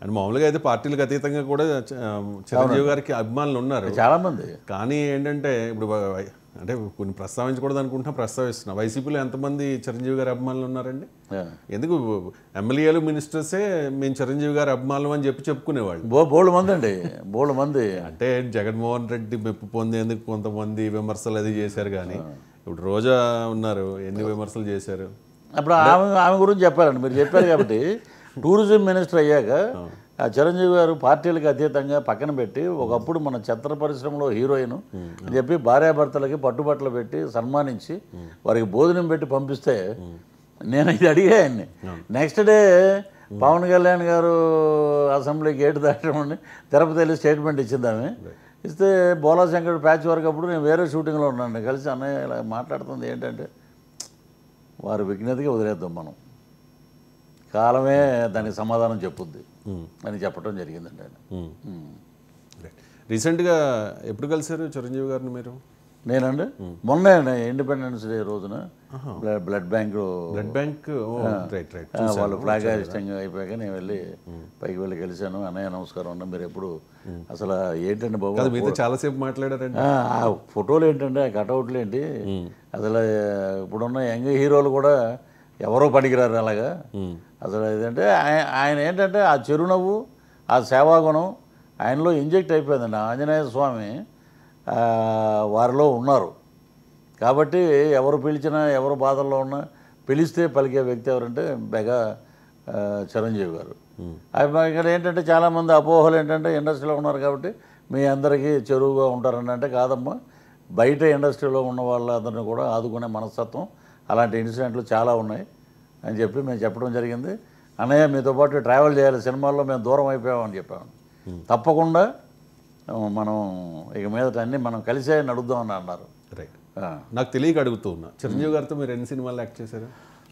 And మామూలుగా అయితే పార్టీలకు అతీతంగా కూడా చ- చిరంజీవి గారికి అభిమానులు ఉన్నారు చాలామంది కానీ ఏంటంటే ఇప్పుడు వ- వ- అంటే కొన్ని ప్రస్తావించకూడదు అనుకుంటున్నా ప్రస్తావిస్తున్నా వైసీపీలో ఎంతమంది చిరంజీవి గారి అభిమానులు ఉన్నారండి ఆ. ఎందుకు ఎమ్మెల్యేలు మినిస్టర్సే మేము చిరంజీవి గారి అభిమానులు అని చెప్పి చెప్పుకునేవాళ్ళు బో బోళ్ళు మంది అండి బోళ్ళు మంది అంటే జగన్మోహన్ రెడ్డి మెప్పు పొందేందుకు కొంతమంది విమర్శలు అది చేశారు కానీ ఇప్పుడు రోజా ఉన్నారు ఎన్ని విమర్శలు చేశారు అప్పుడు ఆమె ఆమె గురించి చెప్పారండి మీరు చెప్పారు కాబట్టి టూరిజం మినిస్టర్ అయ్యాక ఆ చిరంజీవి గారు పార్టీలకు అతీతంగా పక్కన పెట్టి ఒకప్పుడు మన చిత్ర పరిశ్రమలో హీరోయిన్ అని చెప్పి భార్యాభర్తలకి పట్టుబట్టలు పెట్టి సన్మానించి వారికి భోజనం పెట్టి పంపిస్తే నేను ఇది అడిగా ఆయన్ని నెక్స్ట్ డే పవన్ కళ్యాణ్ గారు అసెంబ్లీ గేట్ దాటమని తిరుపతి వెళ్ళి స్టేట్మెంట్ ఇచ్చింది ఆమె ఇస్తే బోలా శంకర్ ప్యాచ్ వర్క్ అప్పుడు నేను వేరే షూటింగ్లో ఉన్నాను కలిసి అన్నయ్య ఇలా మాట్లాడుతుంది ఏంటంటే వారి విజ్ఞతకి వదిలేద్దాం మనం కాలమే దానికి సమాధానం చెప్పుద్ది అని చెప్పడం జరిగిందండి ఆయన ఉమ్. రీసెంట్గా ఎప్పుడు కలిశారు చిరంజీవి గారిని మీరు నేనండి మొన్నే ఇండిపెండెన్స్ డే రోజున blood blood bank blood bank right right వాళ్ళు ఫ్లాగ్ హాయిస్టింగ్ అయిపోయాక నేను వెళ్ళి పైకి వెళ్ళి కలిశాను అన్నయ్య నమస్కారం అన్న మీరు ఎప్పుడు అసలు ఏంటండి బాబు కాదు మీతో చాలాసేపు మాట్లాడారండి ఆ ఆ ఫోటోలు ఏంటంటే ఆ కటౌట్లు ఏంటి అసలు ఇప్పుడున్న యంగ్ హీరోలు కూడా ఎవరో పనికిరారు అలాగా అసలు ఇదంటే ఆయ- ఆయన ఏంటంటే ఆ చిరునవ్వు ఆ సేవాగుణం ఆయనలో ఇంజెక్ట్ అయిపోయిందండి ఆ ఆంజనేయ స్వామి ఆ, వారిలో ఉన్నారు కాబట్టి ఎవరు పిలిచినా ఎవరు బాధల్లో ఉన్నా పిలిస్తే పలికే వ్యక్తి ఎవరంటే బెగా ఆ, చిరంజీవి గారు అవి ఇక్కడ ఏంటంటే చాలామంది అపోహలు ఏంటంటే ఇండస్ట్రీలో ఉన్నారు కాబట్టి మీ అందరికీ చెరువుగా ఉంటారని అంటే కాదమ్మా బయట ఇండస్ట్రీలో ఉన్న వాళ్ళందరినీ కూడా ఆదుకునే మనస్తత్వం అలాంటి ఇన్సిడెంట్లు చాలా ఉన్నాయి అని చెప్పి మేము చెప్పడం జరిగింది అన్నయ్య మీతో పాటు ట్రావెల్ చేయాలి సినిమాల్లో మేము దూరం అయిపోయామని చెప్పాము తప్పకుండా ఆ, మనం ఇక మీదట అన్నీ మనం కలిసే నడుద్దామని అన్నారు రైట్ ఆ. నాకు తెలియక అడుగుతూ ఉన్నా చిరంజీవి గారితో మీరు ఎన్ని సినిమాలు యాక్ట్ చేశారు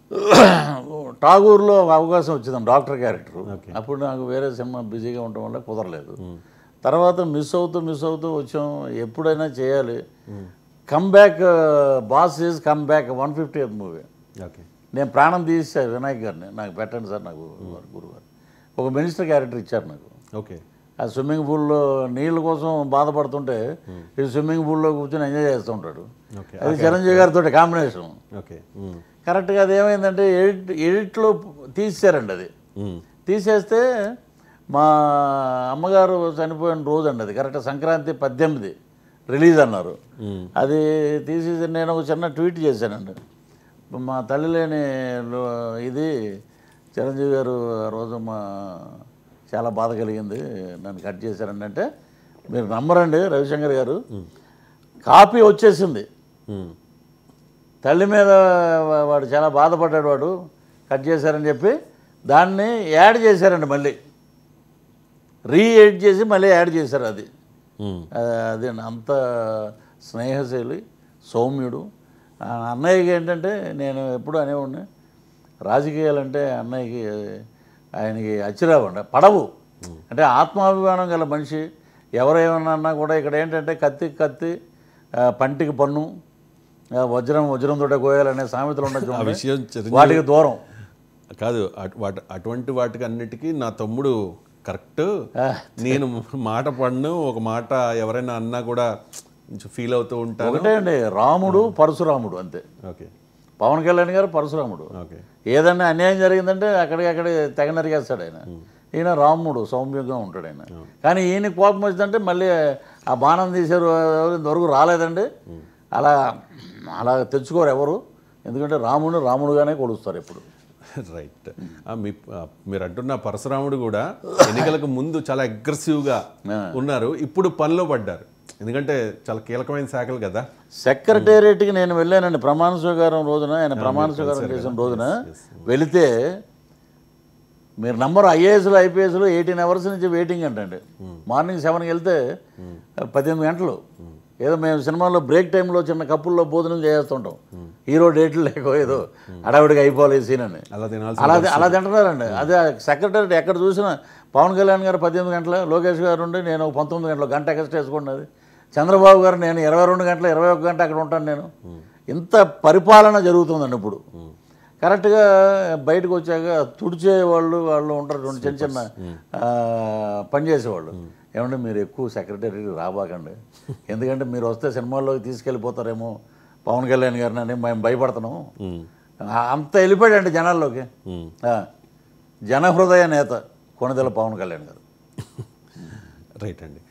టాగూర్లో ఒక అవకాశం వచ్చింది డాక్టర్ క్యారెక్టర్ అప్పుడు నాకు వేరే సినిమా బిజీగా ఉండటం వల్ల కుదరలేదు తర్వాత మిస్ అవుతూ మిస్ అవుతూ వచ్చాం ఎప్పుడైనా చేయాలి come back boss is come back one fifty movie okay నేను ప్రాణం తీసా వినాయక్ గారిని నాకు పెట్టండి సార్ నాకు గురువారు ఒక మినిస్టర్ క్యారెక్టర్ ఇచ్చారు నాకు ఓకే ఆ స్విమ్మింగ్ పూల్లో నీళ్ళ కోసం బాధపడుతుంటే ఈ స్విమ్మింగ్ పూల్లో కూర్చొని ఎంజాయ్ చేస్తూ ఉంటాడు ఓకే అది చిరంజీవి గారితో కాంబినేషన్ ఓకే కరెక్ట్గా అది ఏమైందంటే ఎడిట్ ఎడిట్లో తీసేశారండి అది తీసేస్తే మా అమ్మగారు చనిపోయిన రోజు అండి అది కరెక్ట్ సంక్రాంతి పద్దెనిమిది రిలీజ్ అన్నారు అది తీసేసి నేను ఒక చిన్న ట్వీట్ చేశానండి మా తల్లి లేని లో- ఇది చిరంజీవి గారు ఆ రోజు మా చాలా బాధ కలిగింది నన్ను కట్ చేశారండి అంటే మీరు నమ్మరండి రవిశంకర్ గారు కాపీ వచ్చేసింది తల్లి మీద వా- వాడు చాలా బాధపడ్డాడు వాడు కట్ చేశారని చెప్పి దాన్ని యాడ్ చేశారండి మళ్ళీ రీ ఎడిట్ చేసి మళ్ళీ యాడ్ చేశారు అది ఆ- అది అంత స్నేహశీలి సౌమ్యుడు ఆ అన్నయ్యకి ఏంటంటే నేను ఎప్పుడు అనేవాడిని రాజకీయాలంటే అన్నయ్యకి ఆయనకి అచ్చిరావండి పడవు అంటే ఆత్మాభిమానం గల మనిషి ఎవరేమన్నా అన్నా కూడా ఇక్కడ ఏంటంటే కత్తి కత్తి ఆ, పంటికి పన్ను ఆ, వజ్రం వజ్రం తోట కోయాలనే సామెతలు ఆ ఉండొచ్చు విషయం చిరంజీవి వాటికి దూరం కాదు అటు- వాటి అటువంటి వాటికి అన్నిటికీ నా తమ్ముడు కరెక్ట్ నేను మాట పడను ఒక మాట ఎవరైనా అన్నా కూడా కొంచెం ఫీల్ అవుతూ ఉంటాను ఒకటే అండి రాముడు పరశురాముడు అంతే ఓకే పవన్ కళ్యాణ్ గారు పరశురాముడు ఓకే ఏదన్నా అన్యాయం జరిగిందంటే అక్కడికక్కడ తెగ నరిగేస్తాడు ఆయన ఈయన రాముడు సౌమ్యంగా ఉంటాడు ఆయన కానీ ఈయన కోపం వచ్చిందంటే మళ్ళీ ఆ బాణం తీసారు ఇంతవరకు రాలేదండి అలా అలా తెచ్చుకోరు ఎవరు ఎందుకంటే రాముడు రాముడుగానే కొలుస్తారు ఎప్పుడు రైట్ మీ ఆ, మీరు అంటున్న పరశురాముడు కూడా ఎన్నికలకు ముందు చాలా అగ్రెసివ్గా ఉన్నారు ఇప్పుడు పనిలో పడ్డారు ఎందుకంటే చాలా కీలకమైన శాఖలు కదా సెక్రటేరియట్కి నేను వెళ్ళానండి ప్రమాణ స్వీకారం రోజున ఆయన ప్రమాణ స్వీకారం చేసిన రోజున వెళితే మీరు నంబర్ ఐఏఎస్లు ఐపీఎస్లు ఎయిటీన్ అవర్స్ నుంచి వెయిటింగ్ అంటండి మార్నింగ్ సెవెన్కి వెళ్తే పద్దెనిమిది గంటలు ఏదో మేము సినిమాలో బ్రేక్ టైంలో చిన్న కప్పుల్లో భోజనం చేస్తుంటాం హీరో డేట్లు లేకో ఏదో అడావిడిగా అయిపోవాలి ఈ సీన్ అని అలా తినాల్సి అలా అలా తింటున్నారండి అదే సెక్రటరీ ఎక్కడ చూసినా పవన్ కళ్యాణ్ గారు పద్దెనిమిది గంటల లోకేష్ గారు ఉండి నేను ఒక పంతొమ్మిది గంటల గంట ఎక్స్ట్రా వేసుకున్నది చంద్రబాబు గారు నేను ఇరవై రెండు గంటల ఇరవై ఒక్క గంట అక్కడ ఉంటాను నేను ఇంత పరిపాలన జరుగుతుందండి ఇప్పుడు కరెక్ట్గా బయటకు వచ్చాక తుడిచే వాళ్ళు వాళ్ళు ఉంటారు రెండు చిన్న చిన్న ఆ, పని చేసేవాళ్ళు ఏమంటే మీరు ఎక్కువ సెక్రటరీ రాబాకండి ఎందుకంటే మీరు వస్తే సినిమాల్లోకి తీసుకెళ్ళిపోతారేమో పవన్ కళ్యాణ్ గారిని అని మేము భయపడుతున్నాం ఆ, అంత వెళ్ళిపోయాడండి జనాల్లోకి ఆ, జనహృదయ నేత కొనదెల పవన్ కళ్యాణ్ గారు రైట్ అండి